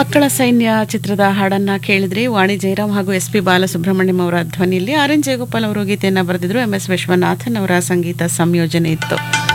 ಮಕ್ಕಳ ಸೈನ್ಯ ಚಿತ್ರದ ಹಾಡನ್ನ ಕೇಳಿದ್ರಿ ವಾಣಿ ಜಯರಾಮ್ ಹಾಗೂ ಎಸ್ ಪಿ ಬಾಲಸುಬ್ರಹ್ಮಣ್ಯಂ ಅವರ ಧ್ವನಿಯಲ್ಲಿ ಆರ್ ಎನ್ ಜಯಗೋಪಾಲ್ ಅವರು ಗೀತೆಯನ್ನ ಬರೆದಿದ್ರು ಎಂ ಎಸ್ ವಿಶ್ವನಾಥನ್ ಅವರ ಸಂಗೀತ ಸಂಯೋಜನೆ ಇತ್ತು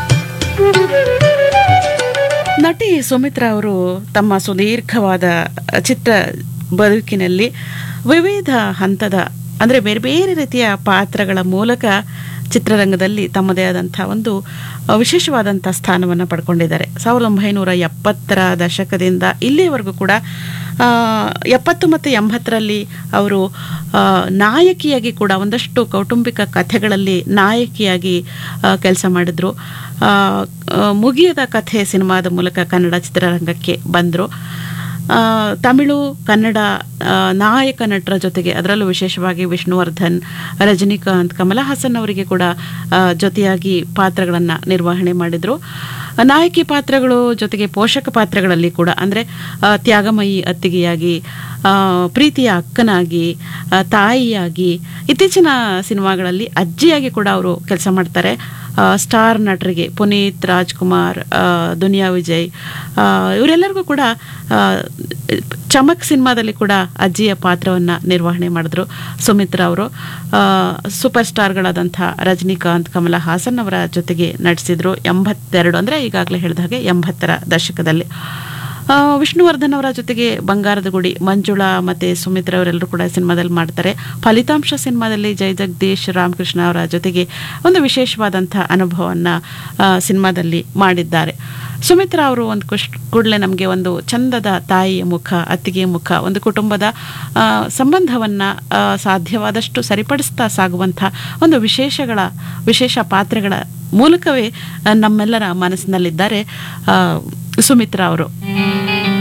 ನಟಿ ಸುಮಿತ್ರಾ ಅವರು ತಮ್ಮ ಸುದೀರ್ಘವಾದ ಚಿತ್ರ ಬದುಕಿನಲ್ಲಿ ವಿವಿಧ ಹಂತದ ಅಂದರೆ ಬೇರೆ ಬೇರೆ ರೀತಿಯ ಪಾತ್ರಗಳ ಮೂಲಕ ಚಿತ್ರರಂಗದಲ್ಲಿ ತಮ್ಮದೇ ಆದಂಥ ಒಂದು ವಿಶೇಷವಾದಂಥ ಸ್ಥಾನವನ್ನು ಪಡ್ಕೊಂಡಿದ್ದಾರೆ ಸಾವಿರದ ಒಂಬೈನೂರ ಎಪ್ಪತ್ತರ ದಶಕದಿಂದ ಇಲ್ಲಿಯವರೆಗೂ ಕೂಡ ಆ, ಎಪ್ಪತ್ತು ಮತ್ತು ಎಂಬತ್ತರಲ್ಲಿ ಅವರು ಆ, ನಾಯಕಿಯಾಗಿ ಕೂಡ ಒಂದಷ್ಟು ಕೌಟುಂಬಿಕ ಕಥೆಗಳಲ್ಲಿ ನಾಯಕಿಯಾಗಿ ಕೆಲಸ ಮಾಡಿದ್ರು ಆ, ಆ, ಮುಗಿಯದ ಕಥೆ ಸಿನಿಮಾದ ಮೂಲಕ ಕನ್ನಡ ಚಿತ್ರರಂಗಕ್ಕೆ ಬಂದರು ಆ, ತಮಿಳು ಕನ್ನಡ ಆ, ನಾಯಕ ನಟರ ಜೊತೆಗೆ ಅದರಲ್ಲೂ ವಿಶೇಷವಾಗಿ ವಿಷ್ಣುವರ್ಧನ್ ರಜನಿಕಾಂತ್ ಕಮಲ ಹಾಸನ್ ಅವರಿಗೆ ಕೂಡ ಆ, ಜೊತೆಯಾಗಿ ಪಾತ್ರಗಳನ್ನು ನಿರ್ವಹಣೆ ಮಾಡಿದರು ನಾಯಕಿ ಪಾತ್ರಗಳು ಜೊತೆಗೆ ಪೋಷಕ ಪಾತ್ರಗಳಲ್ಲಿ ಕೂಡ ಅಂದರೆ ತ್ಯಾಗಮಯಿ ಅತ್ತಿಗೆಯಾಗಿ ಆ, ಪ್ರೀತಿಯ ಅಕ್ಕನಾಗಿ ಆ, ತಾಯಿಯಾಗಿ ಇತ್ತೀಚಿನ ಸಿನಿಮಾಗಳಲ್ಲಿ ಅಜ್ಜಿಯಾಗಿ ಕೂಡ ಅವರು ಕೆಲಸ ಮಾಡ್ತಾರೆ ಆ, ಸ್ಟಾರ್ ನಟರಿಗೆ ಪುನೀತ್ ರಾಜ್ಕುಮಾರ್ ಆ, ದುನಿಯಾ ವಿಜಯ್ ಆ, ಇವರೆಲ್ಲರಿಗೂ ಕೂಡ ಆ, ಚಮಕ್ ಸಿನಿಮಾದಲ್ಲಿ ಕೂಡ ಅಜ್ಜಿಯ ಪಾತ್ರವನ್ನು ನಿರ್ವಹಣೆ ಮಾಡಿದ್ರು ಸುಮಿತ್ರಾ ಅವರು ಆ, ಸೂಪರ್ ಸ್ಟಾರ್ಗಳಾದಂಥ ರಜನಿಕಾಂತ್ ಕಮಲ ಹಾಸನ್ ಅವರ ಜೊತೆಗೆ ನಟಿಸಿದ್ರು ಎಂಬತ್ತೆರಡು ಅಂದರೆ ಈಗಾಗಲೇ ಹೇಳಿದ ಹಾಗೆ ಎಂಬತ್ತರ ದಶಕದಲ್ಲಿ ಆ, ವಿಷ್ಣುವರ್ಧನ್ ಅವರ ಜೊತೆಗೆ ಬಂಗಾರದ ಗುಡಿ ಮಂಜುಳಾ ಮತ್ತೆ ಸುಮಿತ್ರಾ ಅವರೆಲ್ಲರೂ ಕೂಡ ಸಿನಿಮಾದಲ್ಲಿ ಮಾಡ್ತಾರೆ ಫಲಿತಾಂಶ ಸಿನಿಮಾದಲ್ಲಿ ಜಯ ಜಗದೀಶ್ ರಾಮಕೃಷ್ಣ ಅವರ ಜೊತೆಗೆ ಒಂದು ವಿಶೇಷವಾದಂಥ ಅನುಭವವನ್ನು ಸಿನಿಮಾದಲ್ಲಿ ಮಾಡಿದ್ದಾರೆ ಸುಮಿತ್ರಾ ಅವರು ಒಂದು ಕುಶ್ ಕೂಡಲೇ ನಮಗೆ ಒಂದು ಚಂದದ ತಾಯಿಯ ಮುಖ ಅತ್ತಿಗೆಯ ಮುಖ ಒಂದು ಕುಟುಂಬದ ಆ, ಸಂಬಂಧವನ್ನು ಆ, ಸಾಧ್ಯವಾದಷ್ಟು ಸರಿಪಡಿಸ್ತಾ ಸಾಗುವಂಥ ಒಂದು ವಿಶೇಷಗಳ ವಿಶೇಷ ಪಾತ್ರಗಳ ಮೂಲಕವೇ ಆ, ನಮ್ಮೆಲ್ಲರ ಮನಸ್ಸಿನಲ್ಲಿದ್ದಾರೆ ಆ, ಸುಮಿತ್ರಾ ಅವರು